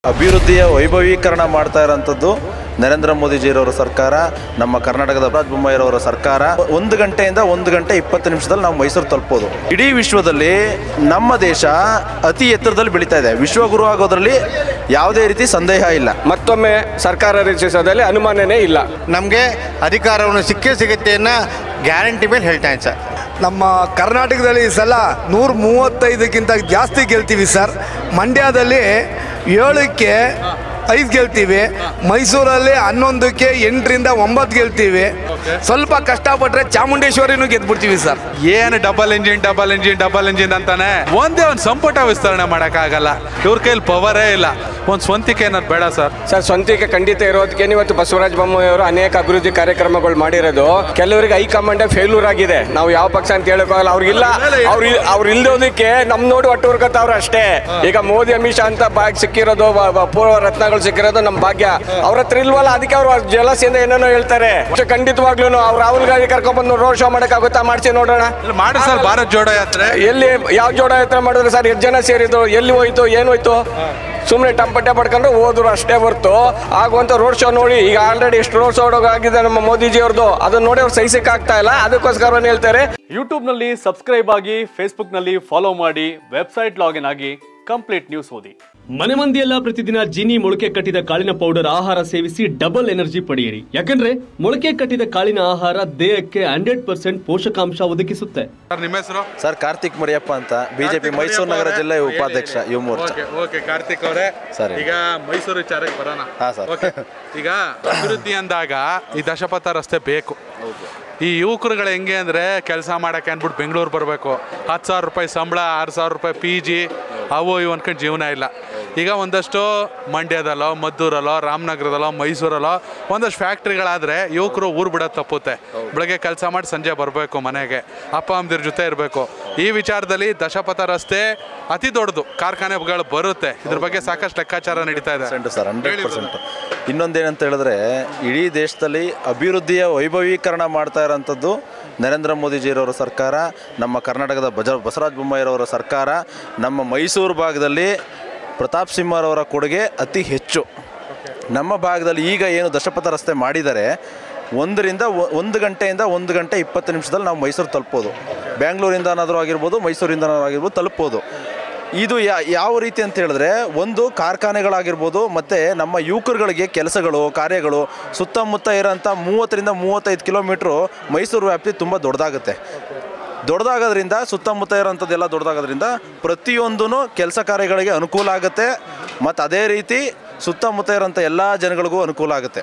ಅಭಿವೃದ್ಧಿಯ ವೈಭವೀಕರಣ ಮಾಡ್ತಾ ಇರೋಂಥದ್ದು ನರೇಂದ್ರ ಮೋದಿಜಿರವರ ಸರ್ಕಾರ ನಮ್ಮ ಕರ್ನಾಟಕದ ರಾಜ್ ಬೊಮ್ಮಾಯಿರವರ ಸರ್ಕಾರ ಒಂದು ಗಂಟೆಯಿಂದ ಒಂದು ಗಂಟೆ ಇಪ್ಪತ್ತು ನಿಮಿಷದಲ್ಲಿ ನಾವು ಮೈಸೂರು ತಲುಪೋದು ಇಡೀ ವಿಶ್ವದಲ್ಲಿ ನಮ್ಮ ದೇಶ ಅತಿ ಎತ್ತರದಲ್ಲಿ ಬೆಳೀತಾ ಇದೆ ವಿಶ್ವಗುರು ಆಗೋದ್ರಲ್ಲಿ ಯಾವುದೇ ರೀತಿ ಸಂದೇಹ ಇಲ್ಲ ಮತ್ತೊಮ್ಮೆ ಸರ್ಕಾರ ರಚಿಸೋದ್ರಲ್ಲಿ ಅನುಮಾನನೇ ಇಲ್ಲ ನಮಗೆ ಅಧಿಕಾರವನ್ನು ಸಿಕ್ಕೇ ಸಿಗುತ್ತೆ ಅನ್ನೋ ಗ್ಯಾರಂಟಿ ಮೇಲೆ ಹೇಳ್ತಾ ಇದ್ದೀನಿ ಸರ್ ನಮ್ಮ ಕರ್ನಾಟಕದಲ್ಲಿ ಈ ಸಲ ನೂರ ಮೂವತ್ತೈದಕ್ಕಿಂತ ಜಾಸ್ತಿ ಗೆಲ್ತೀವಿ ಸರ್ ಮಂಡ್ಯದಲ್ಲಿ ಏಳಕ್ಕೆ ಐದು ಗೆಲ್ತೀವಿ ಮೈಸೂರಲ್ಲಿ ಹನ್ನೊಂದಕ್ಕೆ ಎಂಟರಿಂದ ಒಂಬತ್ತು ಗೆಲ್ತೀವಿ ಸ್ವಲ್ಪ ಕಷ್ಟಪಟ್ಟರೆ ಚಾಮುಂಡೇಶ್ವರಿನೂ ಗೆದ್ಬಿಡ್ತೀವಿ ಸರ್ ಏನು double engine double engine double engine ಅಂತಾನೆ ಒಂದೇ ಒಂದು ಸಂಪುಟ ವಿಸ್ತರಣೆ ಮಾಡೋಕ್ಕಾಗಲ್ಲ ಇವ್ರ ಕೈಲಿ ಪವರೇ ಇಲ್ಲ ಒಂದು ಸ್ವಂತಿಕೆ ಅನ್ನೋದು ಬೇಡ ಸರ್ ಸರ್ ಸ್ವಂತಿಕೆ ಖಂಡಿತ ಇರೋದಕ್ಕೆ ಇವತ್ತು ಬಸವರಾಜ ಬೊಮ್ಮಾಯಿ ಅವರು ಅನೇಕ ಅಭಿವೃದ್ಧಿ ಕಾರ್ಯಕ್ರಮಗಳು ಮಾಡಿರೋದು ಕೆಲವರಿಗೆ ಹೈಕಮಾಂಡೇ ಫೇಲ್ಯೂರ್ ಆಗಿದೆ ನಾವು ಯಾವ ಪಕ್ಷ ಅಂತ ಹೇಳೋಕ್ಕಾಗಲ್ಲ ಅವ್ರಿಗಿಲ್ಲ ಅವ್ರು ಅವ್ರು ಇಲ್ದೋದಕ್ಕೆ ನಮ್ ನೋಡಿ ಒಟ್ಟು ಹುರ್ಕತ್ತವ್ರು ಅಷ್ಟೇ ಈಗ ಮೋದಿ ಅಮಿತ್ ಶಾ ಅಂತ ಬಾಗ್ ಸಿಕ್ಕಿರೋದು ವ- ವ- ಪೂರ್ವ ರತ್ನಗಳು ಸಿಕ್ಕಿರೋದು ನಮ್ಮ ಭಾಗ್ಯ ಅವ್ರ ಹತ್ರ ಇಲ್ವಲ್ಲ ಅದಕ್ಕೆ ಅವರು ಜಲಸಿಂದ ಏನೇನೋ ಹೇಳ್ತಾರೆ ಅಷ್ಟೇ ಖಂಡಿತವಾಗ್ಲೂ ಅವ್ರು ರಾಹುಲ್ ಗಾಂಧಿ ಕರ್ಕೊಂಡ್ಬಂದು ರೋಡ್ ಶೋ ಮಾಡೋಕ್ಕಾಗುತ್ತಾ ಮಾಡಿಸಿ ನೋಡೋಣ ಇಲ್ಲಿ ಮಾಡಿ ಸರ್ ಭಾರತ್ ಜೋಡೋ ಯಾತ್ರೆ ಎಲ್ಲಿ ಯಾವ ಜೋಡ ಹತ್ರ ಮಾಡಿದ್ರು ಸರ್ ಎಷ್ಟು ಜನ ಸೇರಿದ್ರು ಎಲ್ಲಿ ಹೋಯ್ತು ಏನು ಹೋಯ್ತು ಸುಮ್ಮನೆ ಟಂಪಟ್ಟೆ ಪಡ್ಕೊಂಡು ಹೋದ್ರು ಅಷ್ಟೇ ಹೊರ್ತು ಆಗುವಂತ ರೋಡ್ ಶೋ ನೋಡಿ ಈಗ ಆಲ್ರೆಡಿ ಎಷ್ಟು ರೋಡ್ ಶೋ ಆಗಿದೆ ನಮ್ಮ ಮೋದಿಜಿ ಅವ್ರದ್ದು ಅದನ್ನ ನೋಡಿ ಅವ್ರು ಸಹಿಸಕ್ಕೆ ಆಗ್ತಾ ಇಲ್ಲ ಅದಕ್ಕೋಸ್ಕರ ಹೇಳ್ತಾರೆ ಯೂಟ್ಯೂಬ್ನಲ್ಲಿ ಸಬ್ಸ್ಕ್ರೈಬ್ ಆಗಿ ಫೇಸ್ಬುಕ್ನಲ್ಲಿ ಫಾಲೋ ಮಾಡಿ ವೆಬ್ಸೈಟ್ ಲಾಗಿನ್ ಆಗಿ ಕಂಪ್ಲೀಟ್ ನ್ಯೂಸ್ ಓದಿ ಮನೆ ಮಂದಿಯೆಲ್ಲ ಪ್ರತಿದಿನ ಜೀನಿ ಮೊಳಕೆ ಕಟ್ಟಿದ ಕಾಳಿನ ಪೌಡರ್ ಆಹಾರ ಸೇವಿಸಿ ಡಬಲ್ ಎನರ್ಜಿ ಪಡೆಯಿರಿ ಯಾಕಂದ್ರೆ ಮೊಳಕೆ ಕಟ್ಟಿದ ಕಾಳಿನ ಆಹಾರ ದೇಹಕ್ಕೆ ಹಂಡ್ರೆಡ್ ಪರ್ಸೆಂಟ್ ಪೋಷಕಾಂಶ ಒದಗಿಸುತ್ತೆ ಸರ್ ನಿಮ್ಮ ಹೆಸರು ಸರ್ ಕಾರ್ತಿಕ್ ಮರಿಯಪ್ಪ ಅಂತ ಬಿಜೆಪಿ ಮೈಸೂರು ನಗರ ಜಿಲ್ಲೆ ಉಪಾಧ್ಯಕ್ಷ ಯುವ ಮೋರ್ಚಾ ಓಕೆ ಓಕೆ ಕಾರ್ತಿಕ್ ಅವರೇ ಸರಿ. ಈಗ ಮೈಸೂರು ವಿಚಾರಕ್ಕೆ ಬರೋಣ ಹಾ, ಸರ್. ಓಕೆ ಈಗ ಅಭಿವೃದ್ಧಿ ಅಂದಾಗ ಈ ದಶಪಥ ರಸ್ತೆ ಬೇಕು ಈ ಯುವಕರುಗಳು ಹೆಂಗೆ ಅಂದರೆ ಕೆಲಸ ಮಾಡೋಕ್ಕೆ ಅಂದ್ಬಿಟ್ಟು ಬೆಂಗಳೂರು ಬರಬೇಕು ಹತ್ತು ಸಾವಿರ ರೂಪಾಯಿ ಸಂಬಳ ಆರು ಸಾವಿರ ರೂಪಾಯಿ ಪಿ ಜಿ ಅವು ಇವು ಅನ್ಕೊಂಡು ಜೀವನ ಇಲ್ಲ ಈಗ ಒಂದಷ್ಟು ಮಂಡ್ಯದಲ್ಲೋ ಮದ್ದೂರಲ್ಲೋ ರಾಮನಗರದಲ್ಲೋ ಮೈಸೂರಲ್ಲೋ ಒಂದಷ್ಟು ಫ್ಯಾಕ್ಟ್ರಿಗಳಾದರೆ ಯುವಕರು ಊರು ಬಿಡೋದು ತಪ್ಪುತ್ತೆ ಬೆಳಗ್ಗೆ ಕೆಲಸ ಮಾಡಿ ಸಂಜೆ ಬರಬೇಕು ಮನೆಗೆ ಅಪ್ಪ ಅಮ್ಮದಿರ ಜೊತೆ ಇರಬೇಕು ಈ ವಿಚಾರದಲ್ಲಿ ದಶಪಥ ರಸ್ತೆ ಅತಿ ದೊಡ್ಡದು ಕಾರ್ಖಾನೆಗಳು ಬರುತ್ತೆ ಇದ್ರ ಬಗ್ಗೆ ಸಾಕಷ್ಟು ಲೆಕ್ಕಾಚಾರ ನಡೀತಾ ಇದೆ ಪರ್ಸೆಂಟ್ ಸರ್ ಹಂಡ್ರೆಡ್ ಪರ್ಸೆಂಟ್ ಇನ್ನೊಂದೇನಂತ ಹೇಳಿದ್ರೆ ಇಡೀ ದೇಶದಲ್ಲಿ ಅಭಿವೃದ್ಧಿಯ ವೈಭವೀಕರಣ ಮಾಡ್ತಾ ಇರೋಂಥದ್ದು ನರೇಂದ್ರ ಮೋದಿಜಿರವರ ಸರ್ಕಾರ ನಮ್ಮ ಕರ್ನಾಟಕದ ಬಜ ಬಸವರಾಜ ಬೊಮ್ಮಾಯಿರವರ ಸರ್ಕಾರ ನಮ್ಮ ಮೈಸೂರು ಭಾಗದಲ್ಲಿ ಪ್ರತಾಪ್ ಸಿಂಹರವರ ಕೊಡುಗೆ ಅತಿ ಹೆಚ್ಚು ನಮ್ಮ ಭಾಗದಲ್ಲಿ ಈಗ ಏನು ದಶಪಥ ರಸ್ತೆ ಮಾಡಿದ್ದಾರೆ ಒಂದರಿಂದ ಒ- ಒಂದು ಗಂಟೆಯಿಂದ ಒಂದು ಗಂಟೆ ಇಪ್ಪತ್ತು ನಿಮಿಷದಲ್ಲಿ ನಾವು ಮೈಸೂರು ತಲುಪ್ಬೋದು ಬ್ಯಾಂಗ್ಳೂರಿಂದನಾದರೂ ಆಗಿರ್ಬೋದು ಮೈಸೂರಿಂದನಾದರೂ ಆಗಿರ್ಬೋದು ತಲುಪ್ಬೋದು ಇದು ಯಾ ಯಾವ ರೀತಿ ಅಂತ ಹೇಳಿದ್ರೆ ಒಂದು ಕಾರ್ಖಾನೆಗಳಾಗಿರ್ಬೋದು ಮತ್ತು ನಮ್ಮ ಯುವಕರುಗಳಿಗೆ ಕೆಲಸಗಳು ಕಾರ್ಯಗಳು ಸುತ್ತಮುತ್ತ ಇರೋಂಥ ಮೂವತ್ತರಿಂದ ಮೂವತ್ತೈದು ಕಿಲೋಮೀಟ್ರು ಮೈಸೂರು ವ್ಯಾಪ್ತಿ ತುಂಬ ದೊಡ್ಡದಾಗುತ್ತೆ ದೊಡ್ಡದಾಗೋದ್ರಿಂದ ಸುತ್ತಮುತ್ತ ಇರೋಂಥದ್ದೆಲ್ಲ ದೊಡ್ಡದಾಗೋದ್ರಿಂದ ಪ್ರತಿಯೊಂದೂ ಕೆಲಸ ಕಾರ್ಯಗಳಿಗೆ ಅನುಕೂಲ ಆಗುತ್ತೆ ಮತ್ತು ಅದೇ ರೀತಿ ಸುತ್ತಮುತ್ತ ಇರೋಂಥ ಎಲ್ಲ ಜನಗಳಿಗೂ ಅನುಕೂಲ ಆಗುತ್ತೆ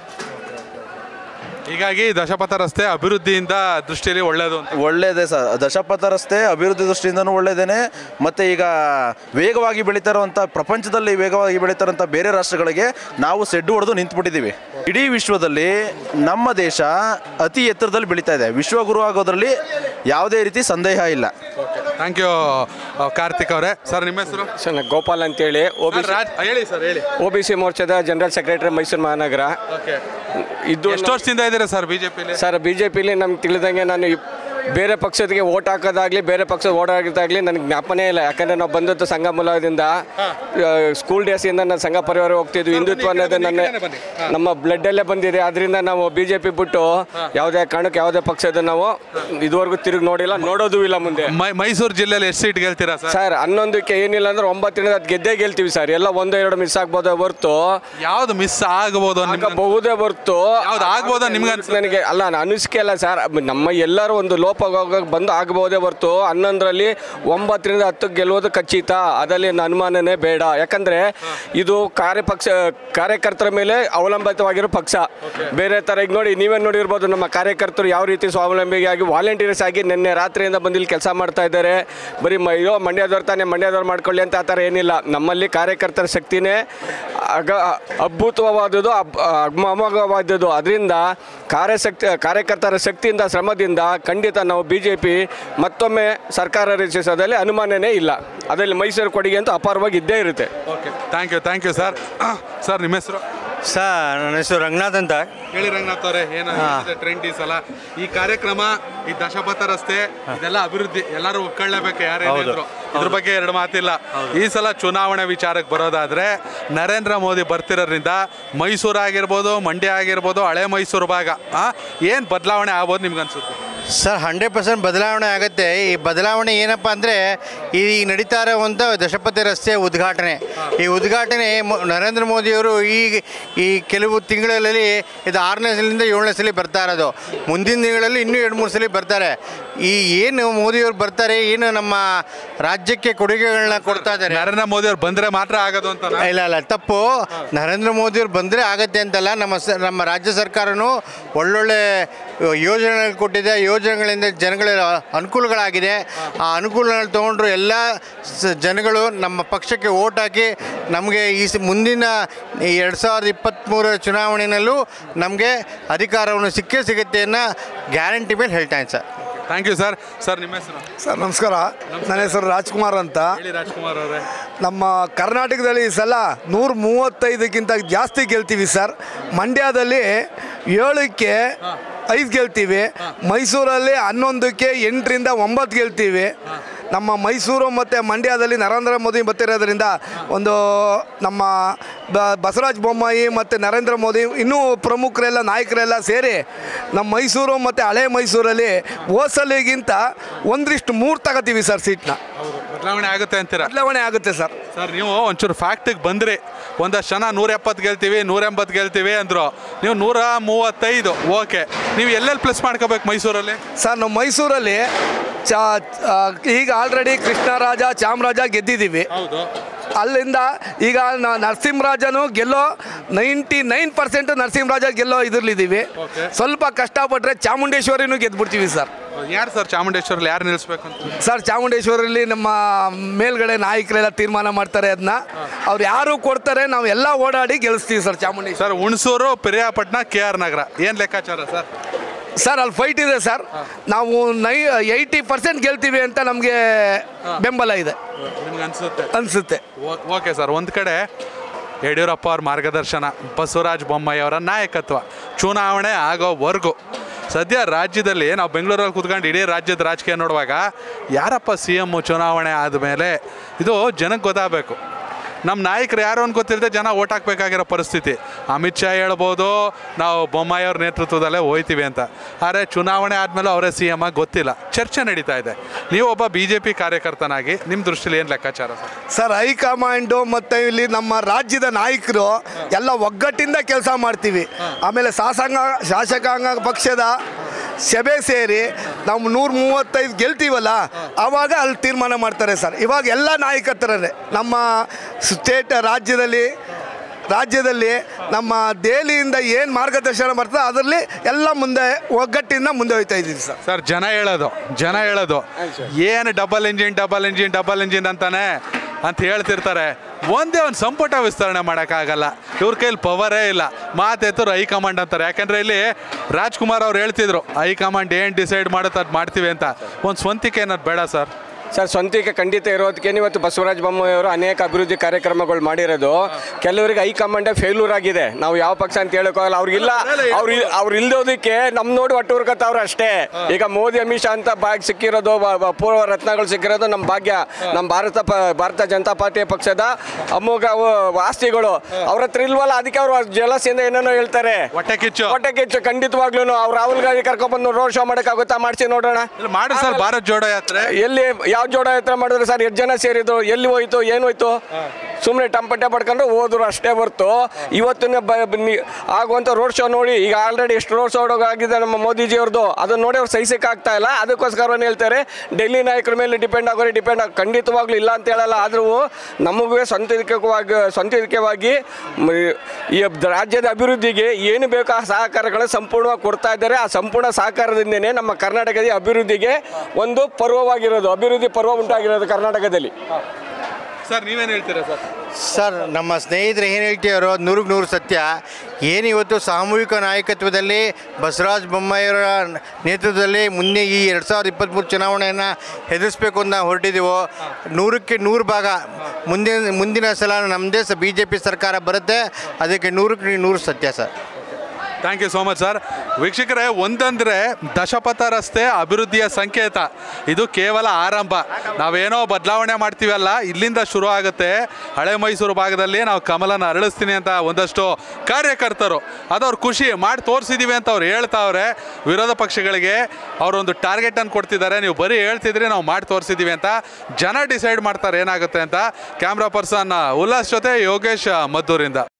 ಹೀಗಾಗಿ ದಶಪಥ ರಸ್ತೆ ಅಭಿವೃದ್ಧಿಯಿಂದ ದೃಷ್ಟಿಯಲ್ಲಿ ಒಳ್ಳೆಯದು ಅಂತ ಒಳ್ಳೆಯದೇ ಸರ್ ದಶಪಥ ರಸ್ತೆ ಅಭಿವೃದ್ಧಿ ದೃಷ್ಟಿಯಿಂದನೂ ಒಳ್ಳೆಯದೇನೆ ಮತ್ತು ಈಗ ವೇಗವಾಗಿ ಬೆಳೀತಾ ಇರುವಂಥ ಪ್ರಪಂಚದಲ್ಲಿ ವೇಗವಾಗಿ ಬೆಳೀತಾ ಇರುವಂಥ ಬೇರೆ ರಾಷ್ಟ್ರಗಳಿಗೆ ನಾವು ಸೆಡ್ಡು ಹೊಡೆದು ನಿಂತ್ಬಿಟ್ಟಿದ್ದೀವಿ ಇಡೀ ವಿಶ್ವದಲ್ಲಿ ನಮ್ಮ ದೇಶ ಅತಿ ಎತ್ತರದಲ್ಲಿ ಬೆಳೀತಾ ಇದೆ ವಿಶ್ವಗುರು ಆಗೋದ್ರಲ್ಲಿ ಯಾವುದೇ ರೀತಿ ಸಂದೇಹ ಇಲ್ಲ ಥ್ಯಾಂಕ್ ಯು ಕಾರ್ತಿಕ್ ಅವರೇ ಸರ್ ನಿಮ್ಮ ಹೆಸರು ಸರ್ ನಾನು ಗೋಪಾಲ್ ಅಂತೇಳಿ ಒ ಬಿ ಸರ್, ರಾಜ್ ಹೇಳಿ ಸರ್ ಹೇಳಿ ಒ ಬಿ ಸಿ ಮೋರ್ಚಾದ ಜನರಲ್ ಸೆಕ್ರೆಟರಿ ಮೈಸೂರು ಮಹಾನಗರ ಓಕೆ ಇದು ಎಷ್ಟು ವರ್ಷದಿಂದ ಇದ್ದೀರಾ ಸರ್ ಬಿಜೆಪಿಲಿ ಸರ್ ಬಿ ಜೆ ಪಿಲಿ ನಮ್ಗೆ ತಿಳಿದಂಗೆ ನಾನು ಇಪ್- ಬೇರೆ ಪಕ್ಷಕ್ಕೆ ಓಟ್ ಹಾಕೋದಾಗ್ಲಿ ಬೇರೆ ಪಕ್ಷದ ಓಟ್ ಹಾಕೋದಾಗ್ಲಿ ನನಗೆ ಜ್ಞಾಪನೇ ಇಲ್ಲ ಯಾಕಂದರೆ ನಾವು ಬಂದದ್ದು ಸಂಘ ಮೂಲದಿಂದ ಸ್ಕೂಲ್ ಡೇಸಿಂದ ನಾನು ಸಂಘ ಪರಿವಾರ ಹೋಗ್ತಿದ್ವಿ ಹಿಂದುತ್ವ ಅನ್ನೋದು ನನ್ನ ನಮ್ಮ ಬ್ಲಡ್ಡಲ್ಲೇ ಬಂದಿದೆ ಅದರಿಂದ ನಾವು ಬಿ ಜೆ ಪಿ ಬಿಟ್ಟು ಯಾವುದೇ ಕಾರಣಕ್ಕೆ ಯಾವುದೇ ಪಕ್ಷದ ನಾವು ಇದುವರೆಗೂ ತಿರುಗಿ ನೋಡಿಲ್ಲ ನೋಡೋದು ಇಲ್ಲ ಮುಂದೆ ಮೈ ಮೈಸೂರು ಜಿಲ್ಲೆಯಲ್ಲಿ ಎಷ್ಟು ಸೀಟ್ ಗೆಲ್ತೀರಾ ಸರ್ ಸರ್ ಹನ್ನೊಂದಕ್ಕೆ ಏನಿಲ್ಲ ಅಂದ್ರೆ ಒಂಬತ್ತರಿಂದ ಹತ್ತು ಗೆದ್ದೇ ಗೆಲ್ತೀವಿ ಸರ್ ಎಲ್ಲ ಒಂದು ಎರಡು ಮಿಸ್ ಆಗ್ಬೋದೇ ಹೊರ್ತು ಯಾವ್ದು ಮಿಸ್ ಆಗಬಹುದು ನಿಮ್ಗೆ ಬಹುದೇ ಹೊರ್ತು ಯಾವ್ದು ಆಗ್ಬೋದಾ ನಿಮ್ಗೆ ಅನ್ಸುತ್ತೆ? ನನಗೆ ಅಲ್ಲ ನಾನು ಅನಿಸಿಕೆ ಅಲ್ಲ ಸರ್ ನಮ್ಮ ಎಲ್ಲರೂ ಒಂದು ಲೋಪ ಬಂದು ಆಗಬಹುದೇ ಹೊರ್ತು ಹನ್ನೊಂದರಲ್ಲಿ ಒಂಬತ್ತರಿಂದ ಹತ್ತಕ್ಕೆ ಗೆಲ್ಲುವುದು ಖಚಿತ ಅದರಲ್ಲಿ ನನ್ನ ಅನುಮಾನನೇ ಬೇಡ ಯಾಕಂದ್ರೆ ಇದು ಕಾರ್ಯಪಕ್ಷ ಕಾರ್ಯಕರ್ತರ ಮೇಲೆ ಅವಲಂಬಿತವಾಗಿರೋ ಪಕ್ಷ ಬೇರೆ ಥರ ಈಗ ನೋಡಿ ನೀವೇ ನೋಡಿರ್ಬೋದು ನಮ್ಮ ಕಾರ್ಯಕರ್ತರು ಯಾವ ರೀತಿ ಸ್ವಾವಲಂಬಿಯಾಗಿ ವಾಲಂಟಿಯರ್ಸ್ ಆಗಿ ನಿನ್ನೆ ರಾತ್ರಿಯಿಂದ ಬಂದು ಇಲ್ಲಿ ಕೆಲಸ ಮಾಡ್ತಾ ಇದ್ದಾರೆ ಬರೀ ಮ- ಅಯ್ಯೋ ಮಂಡ್ಯದವ್ರು ತಾನೇ ಮಂಡ್ಯದವ್ರು ಮಾಡ್ಕೊಳ್ಳಿ ಅಂತ ಆ ಥರ ಏನಿಲ್ಲ ನಮ್ಮಲ್ಲಿ ಕಾರ್ಯಕರ್ತರ ಶಕ್ತಿನೇ ಅಗ ಅದ್ಭುತವಾದದ್ದು ಅಬ್- ಅಗ್ಮ- ಅಮೋಘವಾದದ್ದು ಅದರಿಂದ ಕಾರ್ಯಶಕ್ತಿ ಕಾರ್ಯಕರ್ತರ ಶಕ್ತಿಯಿಂದ ಶ್ರಮದಿಂದ ಖಂಡಿತ ನಾವು ಬಿ ಜೆ ಪಿ ಮತ್ತೊಮ್ಮೆ ಸರ್ಕಾರ ರಚಿಸೋದ್ರಲ್ಲಿ ಅನುಮಾನನೇ ಇಲ್ಲ ಅದರಲ್ಲಿ ಮೈಸೂರು ಕೊಡುಗೆ ಅಂತೂ ಅಪಾರವಾಗಿ ಇದ್ದೇ ಇರುತ್ತೆ okay thank you thank you sir sir ನಿಮ್ಮ ಹೆಸರು ಸರ್ ನನ್ನ ಹೆಸರು ರಂಗನಾಥ್ ಅಂತ ಹೇಳಿ ರಂಗನಾಥ್ ಅವರೇ ಏನು ಟ್ರೆಂಡ್ ಈ ಸಲ ಈ ಕಾರ್ಯಕ್ರಮ ಈ ದಶಪಥ ರಸ್ತೆ ಇದೆಲ್ಲ ಅಭಿವೃದ್ಧಿ ಎಲ್ಲರೂ ಒಪ್ಕೊಳ್ಳೇಬೇಕು ಯಾರೇನಿದ್ರು ಇದ್ರ ಬಗ್ಗೆ ಎರಡು ಮಾತಿಲ್ಲ ಈ ಸಲ ಚುನಾವಣೆ ವಿಚಾರಕ್ಕೆ ಬರೋದಾದ್ರೆ ನರೇಂದ್ರ ಮೋದಿ ಬರ್ತಿರೋದ್ರಿಂದ ಮೈಸೂರು ಆಗಿರ್ಬೋದು ಮಂಡ್ಯ ಆಗಿರ್ಬೋದು ಹಳೆ ಮೈಸೂರು ಭಾಗ ಆ, ಏನ್ ಬದಲಾವಣೆ ಆಗ್ಬೋದು ನಿಮ್ಗೆ ಅನ್ಸುತ್ತೆ ಸರ್ ಹಂಡ್ರೆಡ್ ಪರ್ಸೆಂಟ್ ಬದಲಾವಣೆ ಆಗುತ್ತೆ ಈ ಬದಲಾವಣೆ ಏನಪ್ಪ ಅಂದರೆ ಈ ನಡೀತಾ ಇರುವಂಥ ದಶಪತಿ ರಸ್ತೆ ಉದ್ಘಾಟನೆ ಈ ಉದ್ಘಾಟನೆ ಮ- ನರೇಂದ್ರ ಮೋದಿಯವರು ಈ ಈ ಕೆಲವು ತಿಂಗಳಲ್ಲಿ ಇದು ಆರನೇ ಸಲಿಂದ ಏಳನೇ ಸಲ ಬರ್ತಾ ಇರೋದು ಮುಂದಿನ ತಿಂಗಳಲ್ಲಿ ಇನ್ನೂ ಎರಡು ಮೂರು ಸಲ ಬರ್ತಾರೆ ಈ ಏನು ಮೋದಿಯವರು ಬರ್ತಾರೆ ಏನು ನಮ್ಮ ರಾಜ್ಯಕ್ಕೆ ಕೊಡುಗೆಗಳನ್ನ ಕೊಡ್ತಾ ಇದ್ದಾರೆ ನರೇಂದ್ರ ಮೋದಿ ಅವ್ರು ಬಂದ್ರೆ ಮಾತ್ರ ಆಗೋದು ಅಂತ ಇಲ್ಲ ಇಲ್ಲ ತಪ್ಪು ನರೇಂದ್ರ ಮೋದಿಯವ್ರು ಬಂದರೆ ಆಗತ್ತೆ ಅಂತಲ್ಲ ನಮ್ಮ ಸ ನಮ್ಮ ರಾಜ್ಯ ಸರ್ಕಾರನೂ ಒಳ್ಳೊಳ್ಳೆ ಯೋಜನೆಗಳು ಕೊಟ್ಟಿದೆ ಯೋಜನೆಗಳಿಂದ ಜನಗಳ ಅನುಕೂಲಗಳಾಗಿದೆ ಆ ಅನುಕೂಲಗಳು ತೊಗೊಂಡ್ರು ಎಲ್ಲ ಸ- ಜನಗಳು ನಮ್ಮ ಪಕ್ಷಕ್ಕೆ ಓಟ್ ಹಾಕಿ ನಮಗೆ ಈ ಸ- ಮುಂದಿನ ಎರಡು ಸಾವಿರದ ಇಪ್ಪತ್ತ್ಮೂರರ ಚುನಾವಣೆಯಲ್ಲೂ ನಮಗೆ ಅಧಿಕಾರವನ್ನು ಸಿಕ್ಕೇ ಸಿಗುತ್ತೆ ಅನ್ನೋ ಗ್ಯಾರಂಟಿ ಮೇಲೆ ಹೇಳ್ತಾನೆ sir thank you sir sir ನಿಮ್ಮ ಹೆಸರು ಸರ್ ನಮಸ್ಕಾರ ನನ್ನ ಹೆಸರು ರಾಜ್ಕುಮಾರ್ ಅಂತ ಹೇಳಿ ರಾಜ್ಕುಮಾರ್ ಅವರೇ ನಮ್ಮ ಕರ್ನಾಟಕದಲ್ಲಿ ಈ ಸಲ ನೂರ ಮೂವತ್ತೈದಕ್ಕಿಂತ ಜಾಸ್ತಿ ಗೆಲ್ತೀವಿ ಸರ್ ಮಂಡ್ಯದಲ್ಲಿ ಏಳಕ್ಕೆ ಐದು ಗೆಲ್ತೀವಿ ಮೈಸೂರಲ್ಲಿ ಹನ್ನೊಂದಕ್ಕೆ ಎಂಟರಿಂದ ಒಂಬತ್ತು ಗೆಲ್ತೀವಿ ನಮ್ಮ ಮೈಸೂರು ಮತ್ತು ಮಂಡ್ಯದಲ್ಲಿ ನರೇಂದ್ರ ಮೋದಿ ಬರ್ತಿರೋದ್ರಿಂದ ಒಂದು ನಮ್ಮ ಬ- ಬಸವರಾಜ ಬೊಮ್ಮಾಯಿ ಮತ್ತು ನರೇಂದ್ರ ಮೋದಿ ಇನ್ನೂ ಪ್ರಮುಖರೆಲ್ಲ ನಾಯಕರೆಲ್ಲ ಸೇರಿ ನಮ್ಮ ಮೈಸೂರು ಮತ್ತು ಹಳೆ ಮೈಸೂರಲ್ಲಿ ಹೋಸಲಿಗಿಂತ ಒಂದರಿಷ್ಟು ಮೂರು ತಗೋತೀವಿ ಸರ್ ಸೀಟ್ನ ಬದಲಾವಣೆ ಆಗುತ್ತೆ ಅಂತೀರಾ ಬದಲಾವಣೆ ಆಗುತ್ತೆ ಸರ್ ಸರ್ ನೀವು ಒಂಚೂರು ಫ್ಯಾಕ್ಟಿಗೆ ಬಂದ್ರಿ ಒಂದಷ್ಟು ಜನ ನೂರ ಎಪ್ಪತ್ತು ಗೆಲ್ತೀವಿ ನೂರ ಎಂಬತ್ತು ಗೆಲ್ತೀವಿ ಅಂದರು ನೀವು ನೂರ ಮೂವತ್ತೈದು ಓಕೆ ನೀವು ಎಲ್ಲೆಲ್ಲಿ ಪ್ಲಸ್ ಮಾಡ್ಕೋಬೇಕು ಮೈಸೂರಲ್ಲಿ ಸರ್ ನಾವು ಮೈಸೂರಲ್ಲಿ ಚಾ ಆ, ಈಗ ಆಲ್ರೆಡಿ ಕೃಷ್ಣರಾಜ ಚಾಮರಾಜ ಗೆದ್ದಿದ್ದೀವಿ ಹೌದು ಅಲ್ಲಿಂದ ಈಗ ನ- ನರಸಿಂಹರಾಜನು ಗೆಲ್ಲೋ ನೈಂಟಿ ನೈನ್ ಪರ್ಸೆಂಟ್ ನರಸಿಂಹರಾಜ ಗೆಲ್ಲೋ ಇದ್ರಲ್ಲಿದ್ದೀವಿ Okay. ಸ್ವಲ್ಪ ಕಷ್ಟಪಟ್ಟರೆ ಚಾಮುಂಡೇಶ್ವರಿನೂ ಗೆದ್ಬಿಡ್ತೀವಿ ಸರ್ ಯಾರು ಸರ್ ಚಾಮುಂಡೇಶ್ವರಲ್ಲಿ ಯಾರು ನಿಲ್ಲಿಸ್ಬೇಕು ಅಂತ ಸರ್ ಚಾಮುಂಡೇಶ್ವರಲ್ಲಿ ನಮ್ಮ ಮೇಲ್ಗಡೆ ನಾಯಕರೆಲ್ಲ ತೀರ್ಮಾನ ಮಾಡ್ತಾರೆ ಅದನ್ನ ಅವ್ರು ಯಾರು ಕೊಡ್ತಾರೆ ನಾವು ಎಲ್ಲ ಓಡಾಡಿ ಗೆಲ್ಲಿಸ್ತೀವಿ sir Chamundeshwari sir Hunsur Piriyapatna K R Nagar ಏನು ಲೆಕ್ಕಾಚಾರ ಸರ್ ಸರ್ ಅಲ್ಲಿ ಫೈಟ್ ಇದೆ ಸರ್ ನಾವು ನೈ ಏಯ್ಟಿ ಪರ್ಸೆಂಟ್ ಗೆಲ್ತೀವಿ ಅಂತ ನಮಗೆ ಬೆಂಬಲ ಇದೆ ನಿಮ್ಗೆ ಅನ್ಸುತ್ತೆ ಅನಿಸುತ್ತೆ ಓಕೆ ಸರ್ ಒಂದು ಕಡೆ ಯಡಿಯೂರಪ್ಪ ಅವ್ರ ಮಾರ್ಗದರ್ಶನ ಬಸವರಾಜ ಬೊಮ್ಮಾಯಿ ಅವರ ನಾಯಕತ್ವ ಚುನಾವಣೆ ಆಗೋವರೆಗೂ ಸದ್ಯ ರಾಜ್ಯದಲ್ಲಿ ನಾವು ಬೆಂಗಳೂರಲ್ಲಿ ಕೂತ್ಕೊಂಡು ಇಡೀ ರಾಜ್ಯದ ರಾಜಕೀಯ ನೋಡುವಾಗ ಯಾರಪ್ಪ ಸಿ ಎಮ್ಮು ಚುನಾವಣೆ ಆದಮೇಲೆ ಇದು ಜನಕ್ಕೆ ಗೊತ್ತಾಗಬೇಕು ನಮ್ಮ ನಾಯಕರು ಯಾರು ಅಂತ ಗೊತ್ತಿಲ್ಲದೆ ಜನ ಓಟ್ ಹಾಕ್ಬೇಕಾಗಿರೋ ಪರಿಸ್ಥಿತಿ ಅಮಿತ್ ಶಾ ಹೇಳ್ಬೋದು ನಾವು ಬೊಮ್ಮಾಯಿ ಅವ್ರ ನೇತೃತ್ವದಲ್ಲೇ ಹೋಯ್ತೀವಿ ಅಂತ ಆದರೆ ಚುನಾವಣೆ ಆದಮೇಲೆ ಅವರೇ ಸಿ ಎಮ್ ಆಗಿ ಗೊತ್ತಿಲ್ಲ ಚರ್ಚೆ ನಡೀತಾ ಇದೆ ನೀವು ಒಬ್ಬ ಬಿ ಜೆ ಪಿ ಕಾರ್ಯಕರ್ತನಾಗಿ ನಿಮ್ಮ ದೃಷ್ಟಿಲಿ ಏನು ಲೆಕ್ಕಾಚಾರ ಸರ್ ಸರ್ ಹೈಕಮಾಂಡು ಮತ್ತು ಇಲ್ಲಿ ನಮ್ಮ ರಾಜ್ಯದ ನಾಯಕರು ಎಲ್ಲ ಒಗ್ಗಟ್ಟಿಂದ ಕೆಲಸ ಮಾಡ್ತೀವಿ ಆಮೇಲೆ ಶಾಸಕಾಂಗ ಶಾಸಕಾಂಗ ಪಕ್ಷದ ಸಭೆ ಸೇರಿ ನಾವು ನೂರ ಮೂವತ್ತೈದು ಗೆಲ್ತೀವಲ್ಲ ಆವಾಗ ಅಲ್ಲಿ ತೀರ್ಮಾನ ಮಾಡ್ತಾರೆ ಸರ್ ಇವಾಗ ಎಲ್ಲ ನಾಯಕತ್ರರೇ ನಮ್ಮ ಸ್ಟೇಟ್ ರಾಜ್ಯದಲ್ಲಿ ರಾಜ್ಯದಲ್ಲಿ ನಮ್ಮ ದೆಹಲಿಯಿಂದ ಏನು ಮಾರ್ಗದರ್ಶನ ಬರ್ತದೆ ಅದರಲ್ಲಿ ಎಲ್ಲ ಮುಂದೆ ಒಗ್ಗಟ್ಟಿಂದ ಮುಂದೆ ಹೋಗ್ತಾ ಇದ್ದೀವಿ ಸರ್ ಸರ್ ಜನ ಹೇಳೋದು ಜನ ಹೇಳೋದು ಏನು double engine double engine double engine ಅಂತಾನೆ ಅಂತ ಹೇಳ್ತಿರ್ತಾರೆ ಒಂದೇ ಒಂದು ಸಂಪುಟ ವಿಸ್ತರಣೆ ಮಾಡೋಕ್ಕಾಗಲ್ಲ ಇವ್ರ ಕೈಲಿ ಪವರೇ ಇಲ್ಲ ಮಾತೆತ್ತರು ಹೈಕಮಾಂಡ್ ಅಂತಾರೆ ಯಾಕಂದರೆ ಇಲ್ಲಿ ರಾಜ್ಕುಮಾರ್ ಅವ್ರು ಹೇಳ್ತಿದ್ರು ಹೈಕಮಾಂಡ್ ಏನು ಡಿಸೈಡ್ ಮಾಡುತ್ತೆ ಅದು ಮಾಡ್ತೀವಿ ಅಂತ ಒಂದು ಸ್ವಂತಿಕೆ ಅನ್ನೋದು ಬೇಡ ಸರ್ ಸರ್ ಸ್ವಂತಿಕೆ ಖಂಡಿತ ಇರೋದಕ್ಕೆ ಇವತ್ತು ಬಸವರಾಜ ಬೊಮ್ಮಾಯಿ ಅವರು ಅನೇಕ ಅಭಿವೃದ್ಧಿ ಕಾರ್ಯಕ್ರಮಗಳು ಮಾಡಿರೋದು ಕೆಲವರಿಗೆ ಹೈಕಮಾಂಡೇ ಫೇಲ್ಯೂರ್ ಆಗಿದೆ ನಾವು ಯಾವ ಪಕ್ಷ ಅಂತ ಹೇಳೋಕ್ಕಾಗಲ್ಲ ಅವ್ರಿಗಿಲ್ಲ ಅವ್ರು ಇಲ್- ಅವ್ರು ಇಲ್ದೋದಕ್ಕೆ ನಮ್ ನೋಡಿ ಒಟ್ಟು ಹುರ್ಕತ್ತವ್ರು ಅಷ್ಟೇ ಈಗ ಮೋದಿ ಅಮಿತ್ ಶಾ ಅಂತ ಬಾಗ್ ಸಿಕ್ಕಿರೋದು ಬ- ಬ- ಪೂರ್ವ ರತ್ನಗಳು ಸಿಕ್ಕಿರೋದು ನಮ್ಮ ಭಾಗ್ಯ ನಮ್ಮ ಭಾರತ ಪ ಭಾರತ ಜನತಾ ಪಾರ್ಟಿ ಪಕ್ಷದ ಅಮೋಘ ಅವು ಆಸ್ತಿಗಳು ಅವ್ರ ಹತ್ರ ಇಲ್ವಲ್ಲ ಅದಕ್ಕೆ ಅವರು ಜಲಸಿಂದ ಏನೇನೋ ಹೇಳ್ತಾರೆ ಹೊಟ್ಟೆ ಕಿಚ್ಚು ಹೊಟ್ಟೆ ಕಿಚ್ಚು ಖಂಡಿತವಾಗ್ಲೂ ಅವ್ರು ರಾಹುಲ್ ಗಾಂಧಿ ಕರ್ಕೊಂಡ್ಬಂದು ರೋಡ್ ಶೋ ಮಾಡೋಕ್ಕಾಗುತ್ತಾ ಮಾಡಿಸಿ ನೋಡೋಣ ಇಲ್ಲಿ ಮಾಡಿ ಸರ್ ಭಾರತ್ ಜೋಡೋ ಯಾತ್ರೆ ಎಲ್ಲಿ ಯಾವ ಜೋಡ ಹತ್ರ ಮಾಡಿದ್ರು ಸರ್ ಎಷ್ಟು ಜನ ಸೇರಿದ್ರು ಎಲ್ಲಿ ಹೋಯ್ತು ಏನು ಹೋಯ್ತು ಸುಮ್ಮನೆ ಟಂಪಟೆ ಪಡ್ಕೊಂಡು ಹೋದ್ರು ಅಷ್ಟೇ ಹೊರ್ತು ಇವತ್ತಿನ ಬ ಬನ್ನಿ ಆಗುವಂಥ ರೋಡ್ ಶೋ ನೋಡಿ ಈಗ ಆಲ್ರೆಡಿ ಎಷ್ಟು ರೋಡ್ ಶೋ ಆಗಿದೆ ನಮ್ಮ ಮೋದಿಜಿ ಅವ್ರದ್ದು ಅದನ್ನ ನೋಡಿ ಅವ್ರು ಸಹಿಸಕ್ಕೆ ಆಗ್ತಾ ಇಲ್ಲ ಅದಕ್ಕೋಸ್ಕರ ಏನು ಹೇಳ್ತಾರೆ ಡೆಲ್ಲಿ ನಾಯಕರ ಮೇಲೆ ಡಿಪೆಂಡ್ ಆಗೋರಿ ಡಿಪೆಂಡ್ ಆಗ ಖಂಡಿತವಾಗ್ಲೂ ಇಲ್ಲ ಅಂತ ಹೇಳಲ್ಲ ಆದರೂ ನಮಗೂ ಸ್ವಂತಿಕವಾಗಿ ಸ್ವಂತಿಕವಾಗಿ ಮ- ಈ ರಾಜ್ಯದ ಅಭಿವೃದ್ಧಿಗೆ ಏನು ಬೇಕೋ ಆ ಸಹಕಾರಗಳನ್ನ ಸಂಪೂರ್ಣವಾಗಿ ಕೊಡ್ತಾ ಇದ್ದಾರೆ ಆ ಸಂಪೂರ್ಣ ಸಹಕಾರದಿಂದನೇ ನಮ್ಮ ಕರ್ನಾಟಕದ ಅಭಿವೃದ್ಧಿಗೆ ಒಂದು ಪರ್ವವಾಗಿರೋದು ಅಭಿವೃದ್ಧಿ ಪರ್ವ ಉಂಟಾಗಿರೋದು ಕರ್ನಾಟಕದಲ್ಲಿ ಸರ್ ನೀವೇನು ಹೇಳ್ತೀರಾ ಸರ್ ಸರ್ ನಮ್ಮ ಸ್ನೇಹಿತರು ಏನು ಹೇಳ್ತೀರೋ ನೂರಿಗೆ ನೂರು ಸತ್ಯ ಏನು ಇವತ್ತು ಸಾಮೂಹಿಕ ನಾಯಕತ್ವದಲ್ಲಿ ಬಸವರಾಜ ಬೊಮ್ಮಾಯಿಯವರ ನೇತೃತ್ವದಲ್ಲಿ ಮುಂದೆ ಈ ಎರಡು ಸಾವಿರದ ಇಪ್ಪತ್ತ್ಮೂರು ಚುನಾವಣೆಯನ್ನು ಎದುರಿಸ್ಬೇಕು ಅಂತ ಹೊರಟಿದ್ದೀವೋ ನೂರಕ್ಕೆ ನೂರು ಭಾಗ ಮುಂದಿನ ಮುಂದಿನ ಸಲ ನಮ್ಮದೇ ಸ ಬಿ ಜೆ ಪಿ ಸರ್ಕಾರ ಬರುತ್ತೆ ಅದಕ್ಕೆ ನೂರಕ್ಕೆ ನೂರು ಸತ್ಯ sir thank you so much sir ವೀಕ್ಷಕರೇ ಒಂದಂದರೆ ದಶಪಥ ರಸ್ತೆ ಅಭಿವೃದ್ಧಿಯ ಸಂಕೇತ ಇದು ಕೇವಲ ಆರಂಭ ನಾವೇನೋ ಬದಲಾವಣೆ ಮಾಡ್ತೀವಲ್ಲ ಇಲ್ಲಿಂದ ಶುರು ಆಗುತ್ತೆ ಹಳೆ ಮೈಸೂರು ಭಾಗದಲ್ಲಿ ನಾವು ಕಮಲನ ಅರಳಿಸ್ತೀನಿ ಅಂತ ಒಂದಷ್ಟು ಕಾರ್ಯಕರ್ತರು ಅದವ್ರ ಖುಷಿ ಮಾಡಿ ತೋರಿಸಿದ್ದೀವಿ ಅಂತ ಅವ್ರು ಹೇಳ್ತಾವ್ರೆ ವಿರೋಧ ಪಕ್ಷಗಳಿಗೆ ಅವರೊಂದು ಟಾರ್ಗೆಟನ್ನು ಕೊಡ್ತಿದ್ದಾರೆ ನೀವು ಬರೀ ಹೇಳ್ತಿದ್ರಿ ನಾವು ಮಾಡಿ ತೋರಿಸಿದ್ದೀವಿ ಅಂತ ಜನ ಡಿಸೈಡ್ ಮಾಡ್ತಾರೆ ಏನಾಗುತ್ತೆ ಅಂತ ಕ್ಯಾಮ್ರಾ ಪರ್ಸನ್ ಉಲ್ಲಾಸ್ ಜೊತೆ ಯೋಗೇಶ್ ಮದ್ದೂರಿಂದ